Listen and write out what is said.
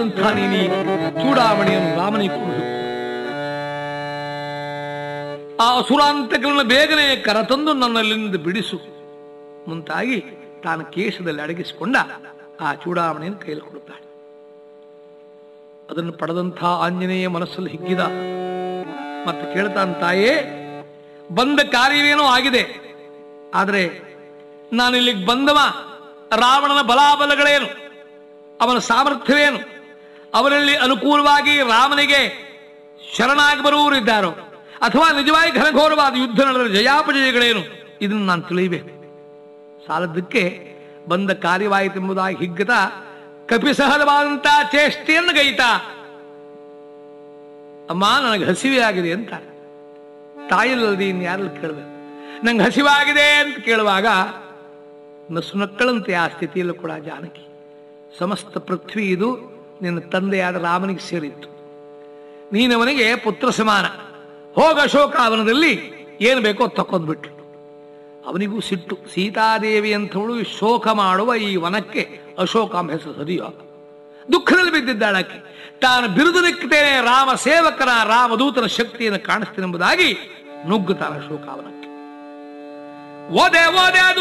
ಅಂಥ ನೀನು ಈ ಚೂಡಾಮಣಿಯನ್ನು ರಾಮನಿಗೆ ಕೊಡು ಆ ಅಸುರಾಂತಗಳನ್ನು ಬೇಗನೆ ಕರತಂದು ನನ್ನಲ್ಲಿಂದ ಬಿಡಿಸು ಮುಂತಾಗಿ ತಾನು ಕೇಶದಲ್ಲಿ ಅಡಗಿಸಿಕೊಂಡ ಆ ಚೂಡಾಮಣಿಯನ್ನು ಕೈಯಲ್ಲಿ ಕೊಡುತ್ತಾಳೆ ಅದನ್ನು ಪಡೆದಂಥ ಆಂಜನೇಯ ಮನಸ್ಸಲ್ಲಿ ಹಿಗ್ಗಿದ ಮತ್ತೆ ಕೇಳ್ತಾನ ತಾಯೇ ಬಂದ ಕಾರ್ಯವೇನೋ ಆಗಿದೆ ಆದರೆ ನಾನು ಇಲ್ಲಿಗೆ ಬಂದವ ರಾವಣನ ಬಲಾಬಲಗಳೇನು ಅವನ ಸಾಮರ್ಥ್ಯವೇನು ಅವರಲ್ಲಿ ಅನುಕೂಲವಾಗಿ ರಾಮನಿಗೆ ಶರಣಾಗಿ ಬರುವವರಿದ್ದಾರೋ ಅಥವಾ ನಿಜವಾಗಿ ಘನಘೋರವಾದ ಯುದ್ಧ ನಡೆದ ಜಯಾಪಜಯಗಳೇನು ಇದನ್ನು ನಾನು ತಿಳಿಯಬೇಕು ಸಾಲದಕ್ಕೆ ಬಂದ ಕಾರ್ಯವಾಯಿತೆಂಬುದಾಗಿ ಹಿಗ್ಗತ ಕಪಿಸಹಜವಾದಂತ ಚೇಷ್ಟೆಯನ್ನು ಗೈತ ಅಮ್ಮ ನನಗೆ ಹಸಿವೆ ಆಗಿದೆ ಅಂತ ತಾಯಿಲ್ಲದೆ ಇನ್ಯಾರಲ್ಲಿ ಕೇಳಬೇಕು ನಂಗೆ ಹಸಿವಾಗಿದೆ ಅಂತ ಕೇಳುವಾಗ ನಸುನಕ್ಕಳಂತೆ ಆ ಸ್ಥಿತಿಯಲ್ಲೂ ಕೂಡ ಜಾನಕಿ ಸಮಸ್ತ ಪೃಥ್ವಿ ಇದು ನಿನ್ನ ತಂದೆಯಾದ ರಾಮನಿಗೆ ಸೇರಿತ್ತು ನೀನವನಿಗೆ ಪುತ್ರ ಸಮಾನ ಹೋಗ ಅಶೋಕಾವನದಲ್ಲಿ ಏನು ಬೇಕೋ ತಕೊಂಡ್ಬಿಟ್ರು ಅವನಿಗೂ ಸಿಟ್ಟು ಸೀತಾದೇವಿ ಅಂಥವಳು ಶೋಕ ಮಾಡುವ ಈ ವನಕ್ಕೆ ಅಶೋಕ ಎಂಬ ಹೆಸರು ಸರಿಯೋ ದುಃಖದಲ್ಲಿ ಬಿದ್ದಿದ್ದಾಳಕ್ಕೆ ತಾನು ಬಿರುದು ನಿಕ್ತೇನೆ ರಾಮ ಸೇವಕನ ರಾಮದೂತನ ಶಕ್ತಿಯನ್ನು ಕಾಣಿಸ್ತೇನೆಂಬುದಾಗಿ ನುಗ್ಗುತ್ತಾನೆ ಅಶೋಕಾವನಕ್ಕೆ ಓದೆ ಓದೆ ಅದು